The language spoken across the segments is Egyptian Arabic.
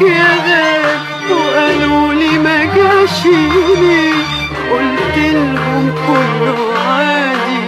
يا غاب وقالوا لي ما جاش ليه قلت لهم كله عادي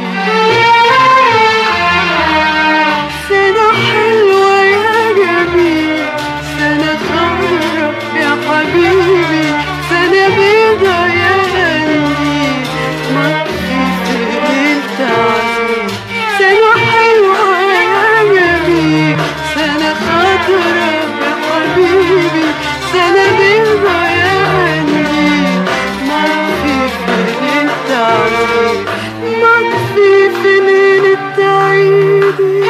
سنة حلوة يا جميل سنة خضرا يا حبيبي سنة بيضة يا قلبي ما في ليلة عزيز سنة حلوة يا جميل سنة خضرا يا حبيبي سنة بيضة يا قلبي ما في ليلة عزيز ما في في ليلة عيدي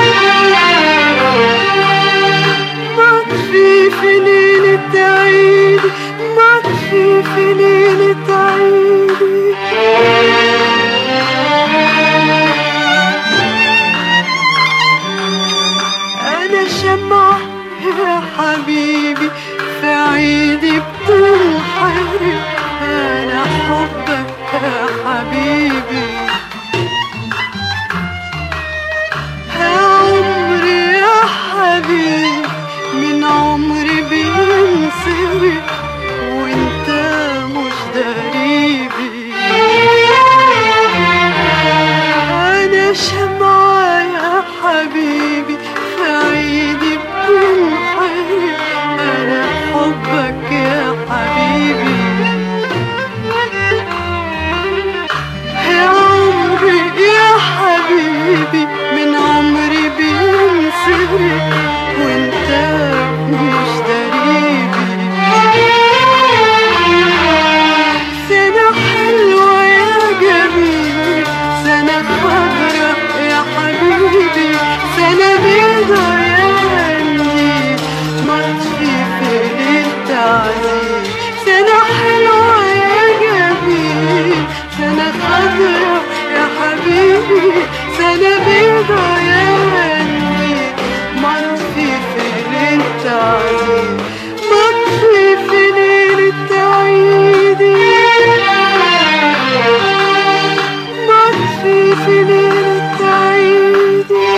مطفي في ليلة عيدي مطفي في ليلة عيدي أنا شمعة يا حبيبي في عيدي بتنحرق أنا حبك يا حبيبي يا عمري يا حبيبي من عمري بينسرق وانت مش دريبي انا شمعة يا حبيبي في عيدي بتنحرق انا حبك يا حبيبي يا عمري يا حبيبي من عمري بينسرق وانت مش دريبي سنة حلوة يا جميل سنة خضرا يا حبيبي سنة بيضة يا قلبي مطفي في ليلة عزيز سنة حلوة يا جميل سنة خضرا يا حبيبي سنة بيضة يا قلبي مطفي في ليلة عزيز مطفي في ليلة عيدي مطفي في ليلة عيدي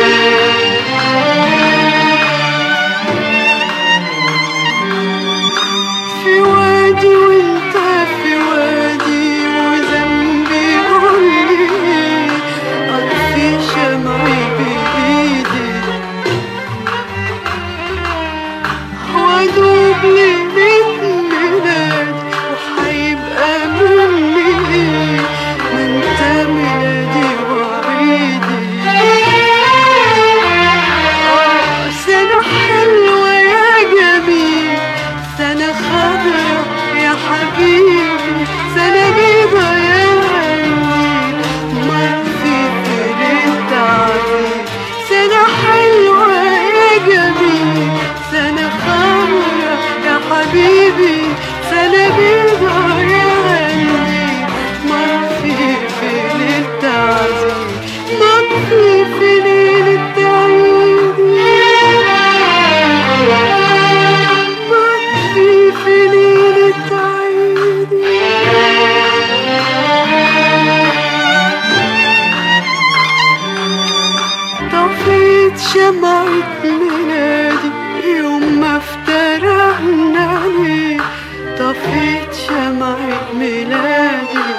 في وادي وانت في وادي وذنبي قولي اطفي شمعي بايدي وادوب ليلة ميلاد وحيبقى مني ما انت ميلادي وعيدي آه، سنة حلوة يا جميل سنة خضرا يا حبيبي سنة بيضة يا قلبي ما في ليلة عزيز سنة حلوة يا جميل سنة خضرا يا حبيبي سنة بيضة يا قلبي ما في ليلة عزيز ما في في ليلة عيدي ما في في ليلة عيدي طفيت شمعة ميلادي يوم ما افترقنا ليه طفيت شمعة ميلادي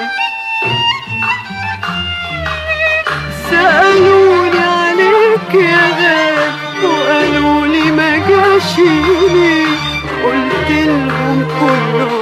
سألوني عليك يا غاب وقالوا لي ما جاش ليه قلت لهم كله